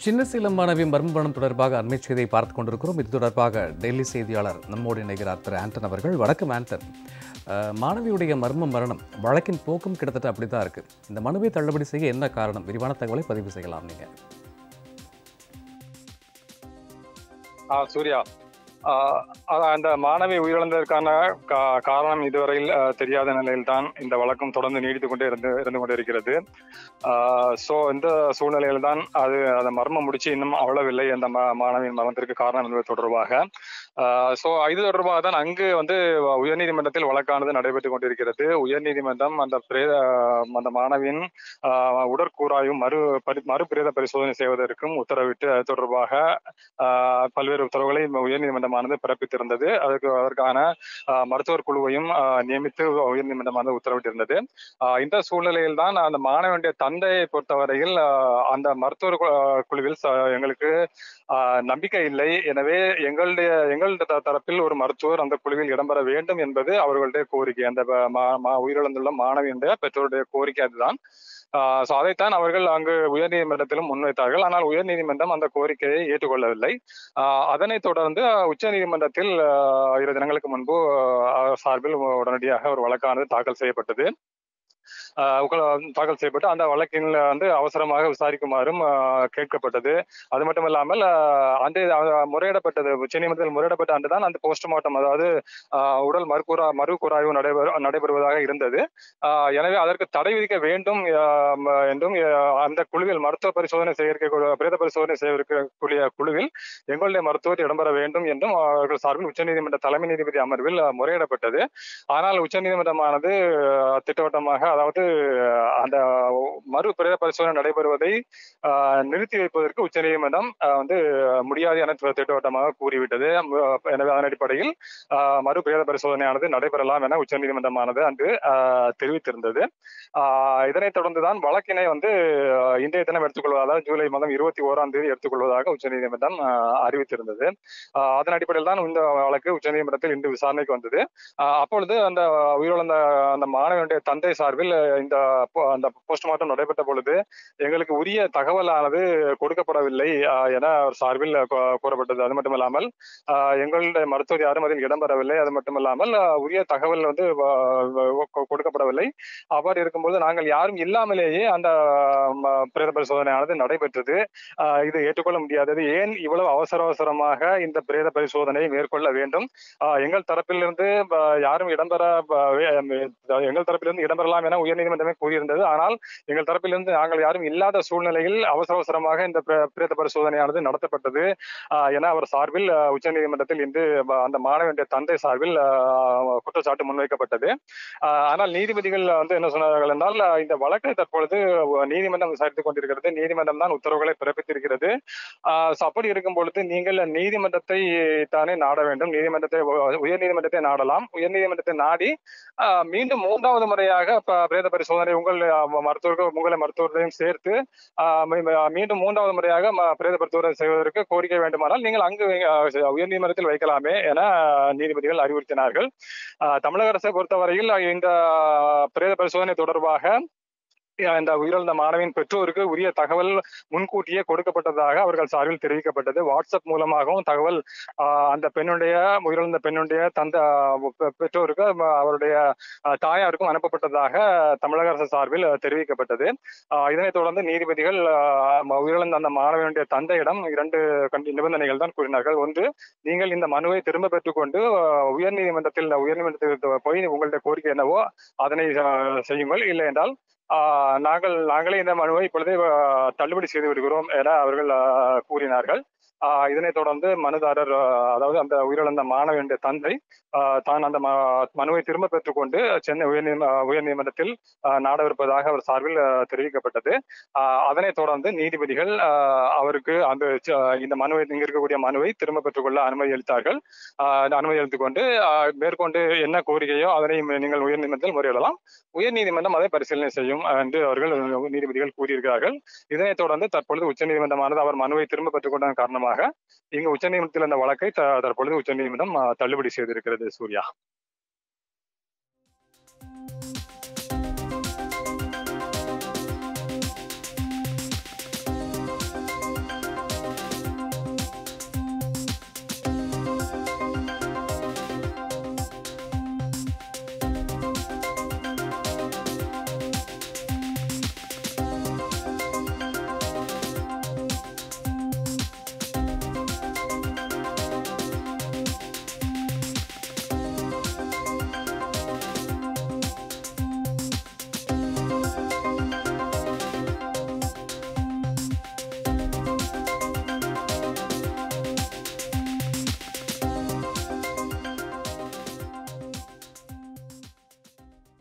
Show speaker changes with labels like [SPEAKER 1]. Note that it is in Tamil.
[SPEAKER 1] சின்னசேலம் மாணவி மர்மபணம் தொடர்பாக அண்மை செய்தியை பார்த்துக் கொண்டிருக்கிறோம் இது தொடர்பாக டெல்லி செய்தியாளர் நம்மோடு இணைகிறார் திரு ஆண்டன் அவர்கள் வணக்கம் ஆண்டன் அஹ், மாணவியுடைய மர்ம மரணம் வழக்கின் போக்கும் கிட்டத்தட்ட அப்படித்தான் இருக்கு இந்த மனுவை தள்ளுபடி செய்ய என்ன காரணம் விரிவான தகவலை பதிவு செய்யலாம் நீங்க
[SPEAKER 2] ஆ சூர்யா ஆ, அ- அந்த மாணவி உயிரிழந்ததற்கான கா- காரணம் இதுவரையில் அ, தெரியாத நிலையில்தான் இந்த வழக்கம் தொடர்ந்து நீடித்துக் கொண்டே இருந்து இருந்து கொண்டிருக்கிறது ஸோ இந்த சூழ்நிலையில் தான் அது அந்த மர்மம் முடிச்சு இன்னும் அவ்வளவில்லை அந்த மா- மாணவியின் மரணத்திற்கு காரணம் என்பது தொடர்பாக ஸோ இது தொடர்பாக தான் அங்கு வந்து உயர்நீதிமன்றத்தில் வழக்கானது நடைபெற்றுக் கொண்டிருக்கிறது உயர்நீதிமன்றம் அந்த பிரேத அந்த மாணவியின் ஆ, உடற்கூறாயும் மறு பரி- மறு பிரேத பரிசோதனை செய்வதற்கும் உத்தரவிட்டு அது தொடர்பாக ஆஹ் பல்வேறு உத்தரவுகளை உயர்நீதிமன்றமானது பிறப்பித்திருந்தது அதுக்கு அதற்கான ஆஹ் மருத்துவர் குழுவையும் ஆஹ் நியமித்து உயர்நீதிமன்றமானது உத்தரவிட்டிருந்தது ஆஹ் இந்த சூழ்நிலையில் தான் அந்த மாணவனுடைய தந்தையை பொறுத்தவரையில் ஆஹ் அந்த மருத்துவர் கு- ஆஹ் குழுவில் ச- எங்களுக்கு ஆஹ் நம்பிக்கை இல்லை எனவே எங்களுடைய எங்களுடைய த- தரப்பில் ஒரு மருத்துவர் அந்த குழுவில் இடம்பெற வேண்டும் என்பது அவர்களுடைய கோரிக்கை அந்த ப- மா- மா- உயிரிழந்துள்ள மாணவியுடைய பெற்றோருடைய கோரிக்கை அதுதான் ஸோ அதைத்தான் அவர்கள் அங்கு உயர்நீதிமன்றத்திலும் முன்வைத்தார்கள் ஆனால் உயர்நீதிமன்றம் அந்த கோரிக்கையை ஏற்றுக்கொள்ளவில்லை ஆஹ் அதனைத் தொடர்ந்து உச்ச நீதிமன்றத்தில் இரு தினங்களுக்கு முன்பு ஆஹ் சார்பில் உடனடியாக ஒரு வழக்கானது தாக்கல் செய்யப்பட்டது ஆஹ் உக்க- தாக்கல் செய்யப்பட்டு அந்த வழக்கில் வந்து அவசரமாக விசாரிக்குமாறும் ஆஹ் கேட்கப்பட்டது அது மட்டும் இல்லாமல் ஆஹ் அந்த அஹ் முறையிடப்பட்டது உச்சநீதிமன்றத்தில் முறையிடப்பட்ட அன்று தான் அந்த போஸ்ட்மார்ட்டம் அதாவது ஆஹ் உடல் மறுகூறா மறுகூறாய்வு நடைபெற நடைபெறுவதாக இருந்தது ஆஹ் எனவே அதற்கு தடை விதிக்க வேண்டும் ஆஹ் ம- என்றும் ஆஹ் அந்த குழுவில் மருத்துவ பரிசோதனை செய்ய பிரேத பரிசோதனை செய்யக்கூடிய குழுவில் எங்களுடைய மருத்துவர் இடம்பெற வேண்டும் என்றும் அவர்கள் சார்பில் உச்சநீதிமன்ற தலைமை நீதிபதி அமர்வில் ஆஹ் முறையிடப்பட்டது ஆனால் உச்சநீதிமன்றமானது ஆஹ் திட்டவட்டமாக அதாவது ஆஹ் அந்த மறு பிரேத பரிசோதனை நடைபெறுவதை ஆஹ் நிறுத்தி வைப்பதற்கு உச்சநீதிமன்றம் ஆஹ் வந்து முடியாது என தி- திட்டவட்டமாக கூறிவிட்டது ஆஹ் எனவே அதன் அடிப்படையில் ஆஹ் மறு பிரேத பரிசோதனையானது நடைபெறலாம் என உச்சநீதிமன்றமானது அன்று ஆஹ் தெரிவித்திருந்தது ஆஹ் இதனைத் தொடர்ந்துதான் வழக்கினை வந்து ஆஹ் இன்றைய தினம் எடுத்துக்கொள்வதாக அதாவது ஜூலை மாதம் இருபத்தி ஓராம் தேதி எடுத்துக்கொள்வதாக உச்சநீதிமன்றம் ஆஹ் அறிவித்திருந்தது ஆஹ் அதன் அடிப்படையில் தான் இந்த வழக்கு உச்சநீதிமன்றத்தில் இன்று விசாரணைக்கு வந்தது ஆஹ் அப்பொழுது அந்த உயிரிழந்த அந்த மாணவனுடைய தந்தை சார்பில் இந்த போ- அந்த போஸ்ட்மார்ட்டம் நடைபெற்ற பொழுது எங்களுக்கு உரிய தகவலானது கொடுக்கப்படவில்லை ஆஹ் என அவர் சார்பில் கூ- கூறப்பட்டது அது மட்டும் இல்லாமல் ஆஹ் எங்களுடைய மருத்துவர் யாரும் அதில் இடம்பெறவில்லை அது மட்டும் இல்லாமல் ஆஹ் உரிய தகவல் வந்து வ- வ- கொ- கொடுக்கப்படவில்லை அவ்வாறு இருக்கும்போது நாங்கள் யாரும் இல்லாமலேயே அந்த ம, பிரேத பரிசோதனையானது நடைபெற்றது ஆஹ் இது ஏற்றுக்கொள்ள முடியாதது ஏன் இவ்வளவு அவசர அவசரமாக இந்த பிரேத பரிசோதனையை மேற்கொள்ள வேண்டும் ஆஹ் எங்கள் தரப்பிலிருந்து ஆஹ் யாரும் இடம்பெற ஆஹ் வே- அஹ் எங்கள் தரப்பிலிருந்து இடம்பெறலாம் என உயர்நீதிமன்றமே கூறியிருந்தது ஆனால் எங்கள் தரப்பிலிருந்து நாங்கள் யாரும் இல்லாத சூழ்நிலையில் அவசர அவசரமாக இந்த பிரே- பிரேத பரிசோதனையானது நடத்தப்பட்டது ஆஹ் என அவர் சார்பில் ஆஹ் உச்சநீதிமன்றத்தில் இன்று ப- அந்த மாணவனுடைய தந்தை சார்பில் ஆஹ் குற்றச்சாட்டு முன்வைக்கப்பட்டது ஆஹ் ஆனால் நீதிபதிகள் வந்து என்ன சொன்னார்கள் என்றால் ஆஹ் இந்த வழக்கை தற்பொழுது நீதிமன்றம் விசாரித்துக் கொண்டிருக்கிறது நீதிமன்றம் தான் உத்தரவுகளை பிறப்பித்திருக்கிறது ஆஹ் so அப்படி இருக்கும் பொழுது நீங்கள் நீதிமன்றத்தை தானே நாட வேண்டும் நீதிமன்றத்தை உயர் நீதிமன்றத்தை நாடலாம் உயர் நீதிமன்றத்தை நாடி ஆஹ் மீண்டும் மூன்றாவது முறையாக ப- பிரேத பரிசோதனை உங்கள் ஆஹ் மருத்துவர்கள் உங்களை மருத்துவர்களையும் சேர்த்து ஆஹ் மீ- மீ- மீண்டும் மூன்றாவது முறையாக ம- பிரேத பரிசோதனை செய்வதற்கு கோரிக்கை வேண்டுமானால் நீங்கள் அங்கு ஆஹ் உயர் நீதிமன்றத்தில் வைக்கலாமே என நீதிபதிகள் அறிவுறுத்தினார்கள் ஆஹ் தமிழக அரசை பொறுத்தவரையில் இந்த பிரேத பரிசோதனை தொடர்பாக இந்த உயிரிழந்த மாணவியின் பெற்றோருக்கு உரிய தகவல் முன்கூட்டியே கொடுக்கப்பட்டதாக அவர்கள் சார்பில் தெரிவிக்கப்பட்டது வாட்ஸ்அப் மூலமாகவும் தகவல் ஆஹ் அந்த பெண்ணுடைய உயிரிழந்த பெண்ணுடைய தந்த பெ- பெற்றோருக்கு ம- அவருடைய ஆஹ் தாயாருக்கும் அனுப்பப்பட்டதாக தமிழக அரசு சார்பில் தெரிவிக்கப்பட்டது ஆஹ் இதனைத் தொடர்ந்து நீதிபதிகள் ஆஹ் ம- உயிரிழந்த அந்த மாணவனுடைய தந்தையிடம் இரண்டு கண்டி- நிபந்தனைகள் தான் கூறினார்கள் ஒன்று நீங்கள் இந்த மனுவை திரும்ப பெற்றுக்கொண்டு ஆஹ் உயர்நீதிமன்றத்தில் உயர்நீதிமன்றத்தில் போய் உங்களுடைய கோரிக்கை என்னவோ அதனை ஆஹ் செய்யுங்கள் இல்லை என்றால் ஆஹ் நாங்கள் நாங்களே இந்த மனுவை இப்பொழுதே ஆஹ் தள்ளுபடி செய்து விடுகிறோம் என அவர்கள் ஆஹ் கூறினார்கள் ஆஹ் இதனைத் தொடர்ந்து மனுதாரர் ஆஹ் அதாவது அந்த உயிரிழந்த மாணவனுடைய தந்தை ஆஹ் தான் அந்த ம- மனுவை திரும்ப பெற்றுக்கொண்டு சென்னை உயர்நீதி உயர்நீதிமன்றத்தில் ஆஹ் நாடவிருப்பதாக அவர் சார்பில் ஆஹ் தெரிவிக்கப்பட்டது ஆஹ் அதனைத் தொடர்ந்து நீதிபதிகள் ஆஹ் அவருக்கு அந்த ச- இந்த மனுவை இங்க இருக்கக்கூடிய மனுவை திரும்ப பெற்றுக்கொள்ள அனுமதி அளித்தார்கள் ஆஹ் அந்த அனுமதி அளித்துக் கொண்டு ஆஹ் மேற்கொண்டு என்ன கோரிக்கையோ அதனை நீங்கள் உயர்நீதிமன்றத்தில் முறையிடலாம் உயர்நீதிமன்றம் அதை பரிசீலனை செய்யும் என்று அவர்கள் நீதிபதிகள் கூறியிருக்கிறார்கள் இதனைத் தொடர்ந்து தற்பொழுது உச்சநீதிமன்றமானது அவர் மனுவை திரும்ப பெற்றுக்கொண்டதன் காரணமாக இங்கு உச்சநீதிமன்றத்தில் அந்த வழக்கை த- தற்பொழுது உச்சநீதிமன்றம் ஆஹ், தள்ளுபடி செய்திருக்கிறது சூர்யா